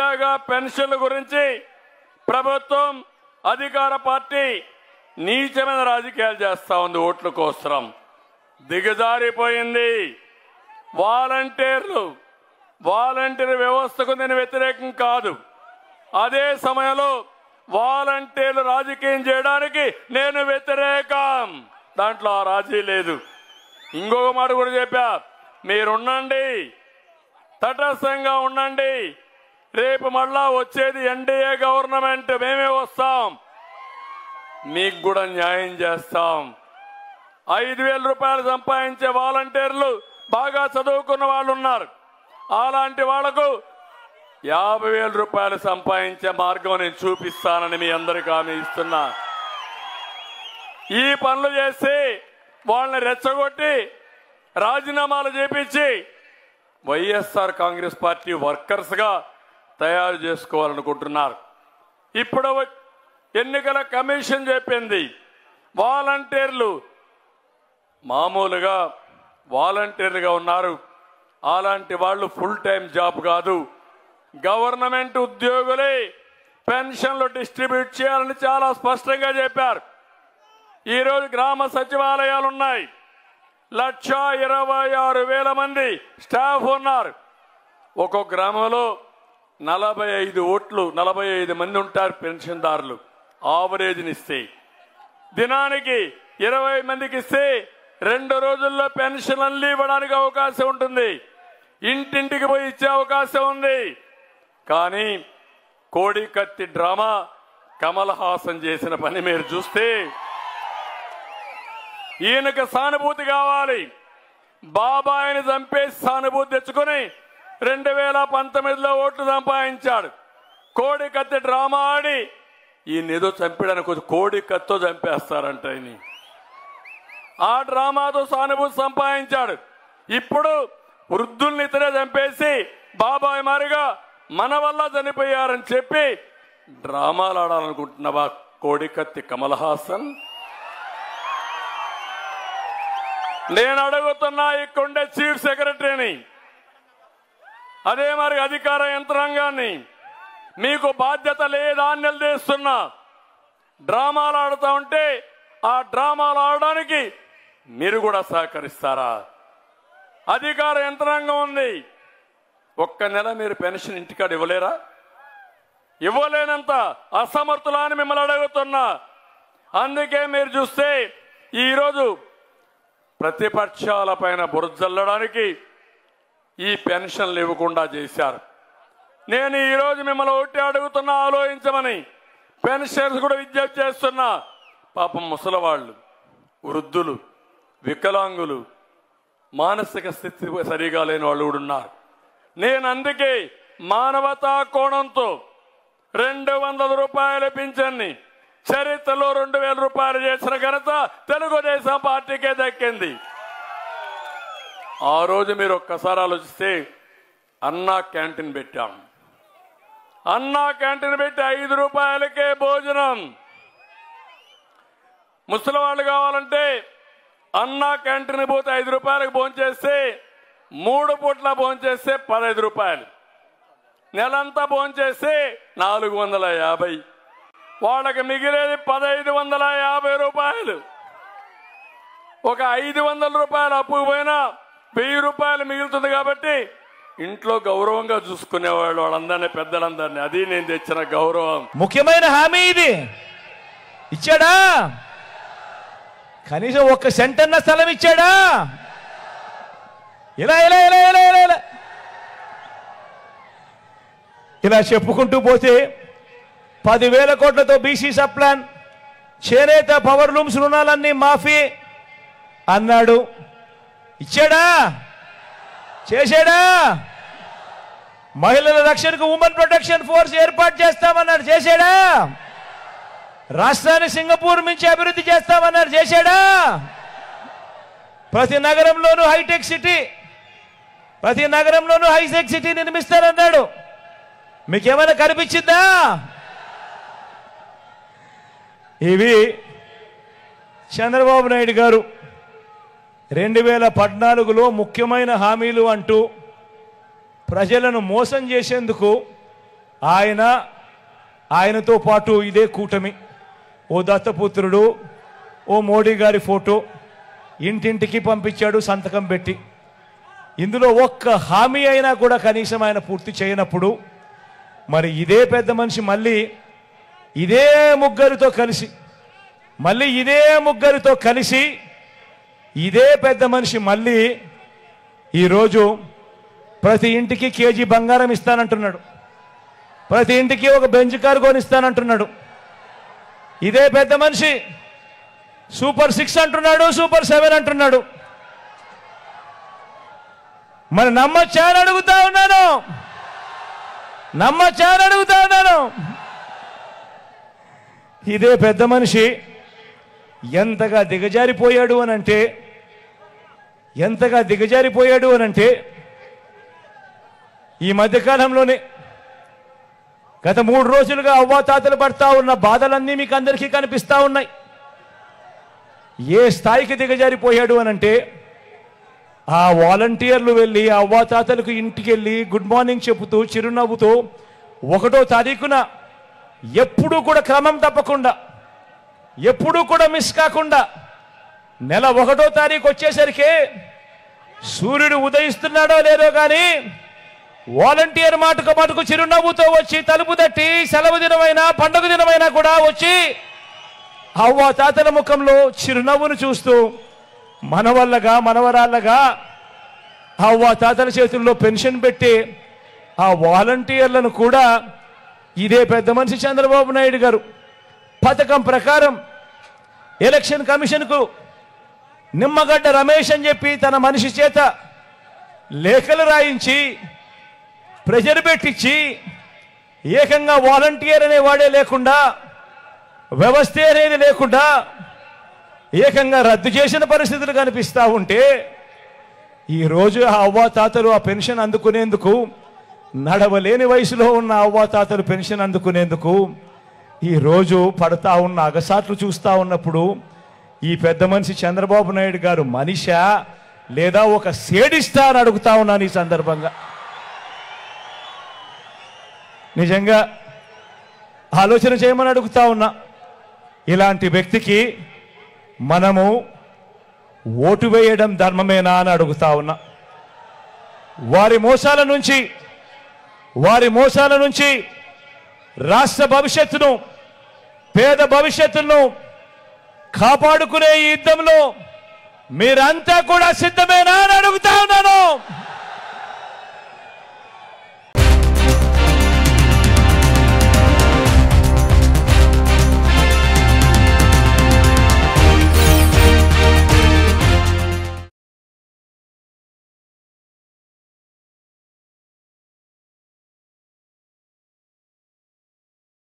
తాజాగా పెన్షన్ల గురించి ప్రభుత్వం అధికార పార్టీ నీచమైన రాజకీయాలు చేస్తా ఉంది ఓట్ల కోసం దిగజారిపోయింది వాలంటీర్లు వాలంటీర్ వ్యవస్థకు నేను వ్యతిరేకం కాదు అదే సమయంలో వాలంటీర్లు రాజకీయం చేయడానికి నేను వ్యతిరేకం దాంట్లో ఆ రాజీ లేదు ఇంకొక మాట కూడా చెప్పా మీరుండండి తటస్థంగా ఉండండి రేపు మళ్ళా వచ్చేది ఎన్డీఏ గవర్నమెంట్ మేమే వస్తాం మీకు కూడా న్యాయం చేస్తాం ఐదు వేల రూపాయలు సంపాదించే వాలంటీర్లు బాగా చదువుకున్న వాళ్ళు ఉన్నారు అలాంటి వాళ్లకు యాభై వేల రూపాయలు సంపాదించే మార్గం నేను చూపిస్తానని మీ అందరికీ హామీ ఇస్తున్నా ఈ పనులు చేసి వాళ్ళని రెచ్చగొట్టి రాజీనామాలు చేపించి వైఎస్ఆర్ కాంగ్రెస్ పార్టీ వర్కర్స్ గా తయారు చేసుకోవాలనుకుంటున్నారు ఇప్పుడు ఎన్నికల కమిషన్ చెప్పింది వాలంటీర్లు మామూలుగా వాలంటీర్లుగా ఉన్నారు అలాంటి వాళ్ళు ఫుల్ టైం జాబ్ కాదు గవర్నమెంట్ ఉద్యోగులే పెన్షన్లు డిస్ట్రిబ్యూట్ చేయాలని చాలా స్పష్టంగా చెప్పారు ఈరోజు గ్రామ సచివాలయాలు ఉన్నాయి లక్ష ఇరవై ఆరు వేల మంది స్టాఫ్ ఉన్నారు ఒక్కొక్క గ్రామంలో నలభై ఐదు ఓట్లు నలభై ఐదు మంది ఉంటారు పెన్షన్దారులు ఆవరేజ్ని ఇస్తే దినానికి ఇరవై మందికి ఇస్తే రెండు రోజుల్లో పెన్షన్ అల్లి ఇవ్వడానికి అవకాశం ఉంటుంది ఇంటింటికి పోయి ఇచ్చే అవకాశం ఉంది కానీ కోడి కత్తి డ్రామా కమల్ హాసన్ చేసిన పని మీరు చూస్తే ఈయనకు సానుభూతి కావాలి బాబాయిని చంపేసి సానుభూతి తెచ్చుకుని రెండు వేల పంతొమ్మిదిలో ఓట్లు సంపాదించాడు కోడి కత్తి డ్రామా ఆడి ఈయన ఏదో చంపడానికి వచ్చి కోడి కత్తో చంపేస్తారంట ఈయన ఆ డ్రామాతో సానుభూతి సంపాదించాడు ఇప్పుడు వృద్ధుల్ని ఇతరే చంపేసి బాబాయ్ మారిగా మన వల్ల చనిపోయారని చెప్పి డ్రామాలు ఆడాలనుకుంటున్నావా కోడి కత్తి కమల్ హాసన్ నేను అడుగుతున్నా ఇక్కడుండే చీఫ్ సెక్రటరీని అదే మరి అధికార యంత్రాంగాన్ని మీకు బాధ్యత లేదా అని నిలదీస్తున్నా డ్రామాలు ఆడుతా ఉంటే ఆ డ్రామాలు ఆడడానికి మీరు కూడా సహకరిస్తారా అధికార యంత్రాంగం ఉంది ఒక్క నెల మీరు పెన్షన్ ఇంటికాడ ఇవ్వలేరా ఇవ్వలేనంత అసమర్థులా అని మిమ్మల్ని అడుగుతున్నా అందుకే మీరు చూస్తే ఈరోజు ప్రతిపక్షాల పైన బురజల్లడానికి ఈ పెన్షన్లు ఇవ్వకుండా చేశారు నేను ఈరోజు మిమ్మల్ని ఒకటి అడుగుతున్నా ఆలోచించమని పెన్షన్స్ కూడా విజ్ఞప్తి చేస్తున్నా పాపం ముసలవాళ్ళు వృద్ధులు వికలాంగులు మానసిక స్థితి సరిగా లేని వాళ్ళు కూడా ఉన్నారు నేను అందుకే మానవతా కోణంతో రెండు వందల రూపాయల పింఛన్ని చరిత్రలో రెండు వేల రూపాయలు చేసిన ఘనత తెలుగుదేశం పార్టీకే దక్కింది ఆ రోజు మీరు ఒక్కసారి ఆలోచిస్తే అన్నా క్యాంటీన్ పెట్టాం అన్నా క్యాంటీన్ పెట్టి ఐదు రూపాయలకే భోజనం ముసలి వాళ్ళు కావాలంటే అన్నా క్యాంటీన్ పోతే ఐదు రూపాయలకు భోంచేస్తే మూడు పూట్ల భోంచేస్తే పదహైదు రూపాయలు నెలంతా భోంచేస్తే నాలుగు వందల యాభై వాళ్ళకి మిగిలేది పదహైదు వందల యాభై రూపాయలు ఒక ఐదు వందల రూపాయలు అప్పు పోయినా వెయ్యి రూపాయలు మిగులుతుంది కాబట్టి ఇంట్లో గౌరవంగా చూసుకునేవాళ్ళు వాళ్ళందరినీ పెద్దలందరినీ అది నేను తెచ్చిన గౌరవం ముఖ్యమైన హామీ ఇది ఇచ్చాడా కనీసం ఒక్క సెంట్ అన్న స్థలం ఇచ్చాడా ఇలా ఇలా ఇలా ఇలా ఇలా ఇలా ఇలా చెప్పుకుంటూ పోతే పదివేల కోట్లతో బీసీ సప్లాన్ చేనేత పవర్ లూమ్స్ రుణాలన్నీ మాఫీ అన్నాడు ఇచ్చాడా చేశాడా మహిళల రక్షణకు ఉమెన్ ప్రొటెక్షన్ ఫోర్స్ ఏర్పాటు చేస్తామన్నాడు చేశాడా రాష్ట్రాన్ని సింగపూర్ మించి అభివృద్ధి చేస్తామన్నాడు చేశాడా ప్రతి నగరంలోనూ హైటెక్ సిటీ ప్రతి నగరంలోనూ హైటెక్ సిటీ నిర్మిస్తారన్నాడు మీకేమైనా కనిపించిందా ఇవి చంద్రబాబు నాయుడు గారు రెండు వేల పద్నాలుగులో ముఖ్యమైన హామీలు అంటూ ప్రజలను మోసం చేసేందుకు ఆయన ఆయనతో పాటు ఇదే కూటమి ఓ దత్తపుత్రుడు ఓ మోడీ గారి ఫోటో ఇంటింటికి పంపించాడు సంతకం పెట్టి ఇందులో ఒక్క హామీ అయినా కూడా కనీసం ఆయన పూర్తి చేయనప్పుడు మరి ఇదే పెద్ద మనిషి మళ్ళీ ఇదే ముగ్గురితో కలిసి మళ్ళీ ఇదే ముగ్గురితో కలిసి ఇదే పెద్ద మనిషి మళ్ళీ ఈరోజు ప్రతి ఇంటికి కేజీ బంగారం ఇస్తానంటున్నాడు ప్రతి ఇంటికి ఒక బెంచ్ కారు కొనిస్తానంటున్నాడు ఇదే పెద్ద మనిషి సూపర్ సిక్స్ అంటున్నాడు సూపర్ సెవెన్ అంటున్నాడు మరి నమ్మచ్చా అని అడుగుతా ఉన్నాను నమ్మచ్చా అని అడుగుతా ఉన్నాను ఇదే పెద్ద మనిషి ఎంతగా దిగజారిపోయాడు అని అంటే ఎంతగా దిగజారిపోయాడు అని అంటే ఈ మధ్యకాలంలోనే గత మూడు రోజులుగా అవ్వాతాతలు పడతా ఉన్న బాధలన్నీ మీకు అందరికీ కనిపిస్తా ఉన్నాయి ఏ స్థాయికి దిగజారిపోయాడు అని అంటే ఆ వాలంటీర్లు వెళ్ళి ఆ అవ్వాతాతలకు ఇంటికి వెళ్ళి గుడ్ మార్నింగ్ చెబుతూ చిరునవ్వుతూ ఒకటో తారీఖున ఎప్పుడూ కూడా క్రమం తప్పకుండా ఎప్పుడూ కూడా మిస్ కాకుండా నెల ఒకటో తారీఖు వచ్చేసరికి సూర్యుడు ఉదయిస్తున్నాడో లేదో కానీ వాలంటీర్ మాటకు మటుకు చిరునవ్వుతో వచ్చి తలుపు తట్టి సెలవు దినమైనా పండుగ దినమైనా కూడా వచ్చి అవ్వ తాతల ముఖంలో చిరునవ్వును చూస్తూ మనవల్లగా మనవరాళ్ళగా అవ్వ తాతల చేతుల్లో పెన్షన్ పెట్టి ఆ వాలంటీర్లను కూడా ఇదే పెద్ద మనిషి చంద్రబాబు నాయుడు గారు పథకం ప్రకారం ఎలక్షన్ కమిషన్కు నిమ్మగడ్డ రమేష్ అని చెప్పి తన మనిషి చేత లేఖలు రాయించి ప్రెజర్ పెట్టించి ఏకంగా వాలంటీర్ అనే వాడే లేకుండా వ్యవస్థ అనేది లేకుండా ఏకంగా రద్దు చేసిన పరిస్థితులు కనిపిస్తా ఉంటే ఈరోజు ఆ అవ్వాతాతలు ఆ పెన్షన్ అందుకునేందుకు నడవలేని వయసులో ఉన్న అవ్వాతాతలు పెన్షన్ అందుకునేందుకు ఈరోజు పడతా ఉన్న అగసాట్లు చూస్తా ఉన్నప్పుడు ఈ పెద్ద మనిషి చంద్రబాబు నాయుడు గారు మనిషా లేదా ఒక సేడిస్తా అని అడుగుతా ఉన్నాను ఈ సందర్భంగా నిజంగా ఆలోచన చేయమని అడుగుతా ఉన్నా ఇలాంటి వ్యక్తికి మనము ఓటు వేయడం ధర్మమేనా అని అడుగుతా ఉన్నా వారి మోసాల నుంచి వారి మోసాల నుంచి రాష్ట్ర భవిష్యత్తును పేద భవిష్యత్తును కాపాడుకునే ఈ యుద్ధంలో మీరంతా కూడా సిద్ధమేనా అని అడుగుతా ఉన్నాను